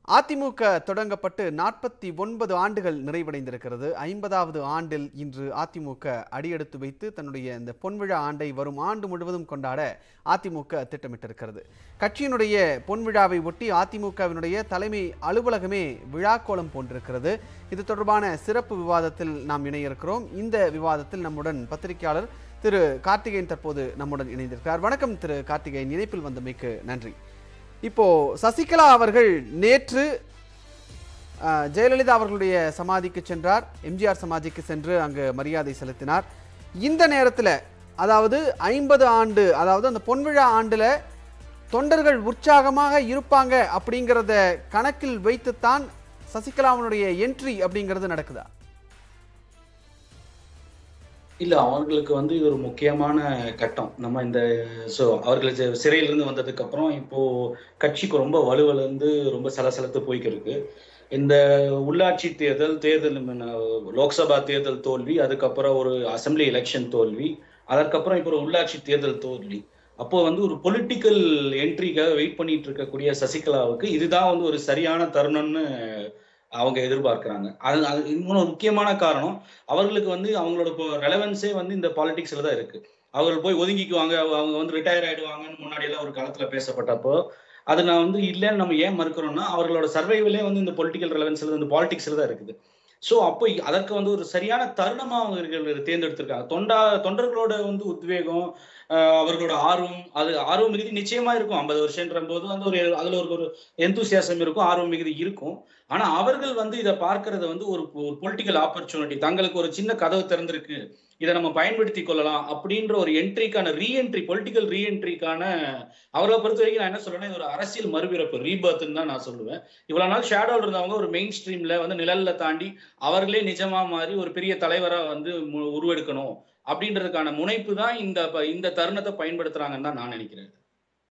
அதிமுக தொடங்கப்பட்டு நாற்பத்தி ஒன்பது ஆண்டுகள் நிறைவடைந்திருக்கிறது ஐம்பதாவது ஆண்டில் இன்று அதிமுக அடியெடுத்து வைத்து தன்னுடைய இந்த பொன்விழா ஆண்டை வரும் ஆண்டு முழுவதும் கொண்டாட அதிமுக திட்டமிட்டிருக்கிறது கட்சியினுடைய பொன்விழாவை ஒட்டி அதிமுகவினுடைய தலைமை அலுவலகமே விழாக்கோலம் போன்றிருக்கிறது இது தொடர்பான சிறப்பு விவாதத்தில் நாம் இணைய இருக்கிறோம் இந்த விவாதத்தில் நம்முடன் பத்திரிகையாளர் திரு கார்த்திகேயன் தற்போது நம்முடன் இணைந்திருக்கிறார் வணக்கம் திரு கார்த்திகேயன் இணைப்பில் வந்தமைக்கு நன்றி இப்போ சசிகலா அவர்கள் நேற்று அஹ், ஜெயலலிதா அவர்களுடைய சமாதிக்கு சென்றார் எம்ஜிஆர் சமாதிக்கு சென்று அங்கு மரியாதை செலுத்தினார் இந்த நேரத்தில் அதாவது ஐம்பது ஆண்டு அதாவது அந்த பொன்விழா ஆண்டுல தொண்டர்கள் உற்சாகமாக இருப்பாங்க அப்படிங்கிறத கணக்கில் வைத்துத்தான் சசிகலாவினுடைய என்ட்ரி அப்படிங்கிறது நடக்குதா இல்ல அவர்களுக்கு வந்து இது ஒரு முக்கியமான கட்டம் நம்ம இந்த ஸோ அவர்கள் சி- சிறையிலிருந்து வந்ததுக்கு அப்புறம் இப்போ கட்சிக்கு ரொம்ப வலுவிழந்து ரொம்ப சலசலத்து போய்க்கு இருக்கு இந்த உள்ளாட்சி தேர்தல் தேர்தல் முன்ன லோக்சபா தேர்தல் தோல்வி அதுக்கப்புறம் ஒரு அசெம்பிளி எலெக்ஷன் தோல்வி அதற்கப்புறம் இப்போ ஒரு உள்ளாட்சி தேர்தல் தோல்வி அப்போ வந்து ஒரு பொலிட்டிக்கல் என்ட்ரிக்காக வெயிட் பண்ணிட்டு இருக்கக்கூடிய சசிகலாவுக்கு இதுதான் வந்து ஒரு சரியான தருணம்னு அவங்க எதிர்பார்க்கறாங்க அது அது இன்னொரு முக்கியமான காரணம் அவர்களுக்கு வந்து அவங்களோட ரெலவென்ஸே வந்து இந்த பாலிடிக்ஸ்ல தான் இருக்கு அவர்கள் போய் ஒதுங்கிக்குவாங்க அவ- அவங்க வந்து ரிட்டையர் ஆயிடுவாங்கன்னு முன்னாடி எல்லாம் ஒரு காலத்துல பேசப்பட்டப்போ அது நான் வந்து இல்லைன்னு நம்ம ஏன் மறுக்கிறோம்னா அவர்களோட சர்வைவலே வந்து இந்த பொலிட்டிக்கல் ரெலவென்ஸ்ல இந்த பாலிடிக்ஸ்ல தான் இருக்குது ஸோ அப்போ அதற்கு வந்து ஒரு சரியான தருணமா அவர்கள் தேர்ந்தெடுத்திருக்காங்க தொண்டா தொண்டர்களோட வந்து உத்வேகம் ஆஹ் அவர்களோட ஆர்வம் அது ஆர்வம் மிகுதி நிச்சயமா இருக்கும் ஐம்பது வருஷன்ற போது அந்த ஒரு அதுல ஒரு ஒரு எந்தூசியாசம் இருக்கும் ஆர்வம் மிகுதி இருக்கும் ஆனா அவர்கள் வந்து இதை பார்க்கறத வந்து ஒரு பொலிட்டிக்கல் ஆப்பர்ச்சுனிட்டி தங்களுக்கு ஒரு சின்ன கதவு திறந்திருக்கு இதை நம்ம பயன்படுத்தி கொள்ளலாம் அப்படின்ற ஒரு என்ட்ரிக்கான ரீஎன்ட்ரி பொலிட்டிக்கல் ரீஎன்ட்ரிக்கான அவரை பொறுத்த வரைக்கும் நான் என்ன சொல்றேன்னா இது ஒரு அரசியல் மறுபிறப்பு ரீபர்த்னு தான் நான் சொல்லுவேன் இவ்வளவு நாள் ஷேடோல இருந்தவங்க ஒரு மெயின் ஸ்ட்ரீம்ல வந்து நிழல்ல தாண்டி அவர்களே நிஜமா மாதிரி ஒரு பெரிய தலைவரா வந்து மு- உருவெடுக்கணும் அப்படின்றதுக்கான முனைப்பு தான் இந்த ப- இந்த தருணத்தை பயன்படுத்துறாங்கன்னு தான் நான் நினைக்கிறேன்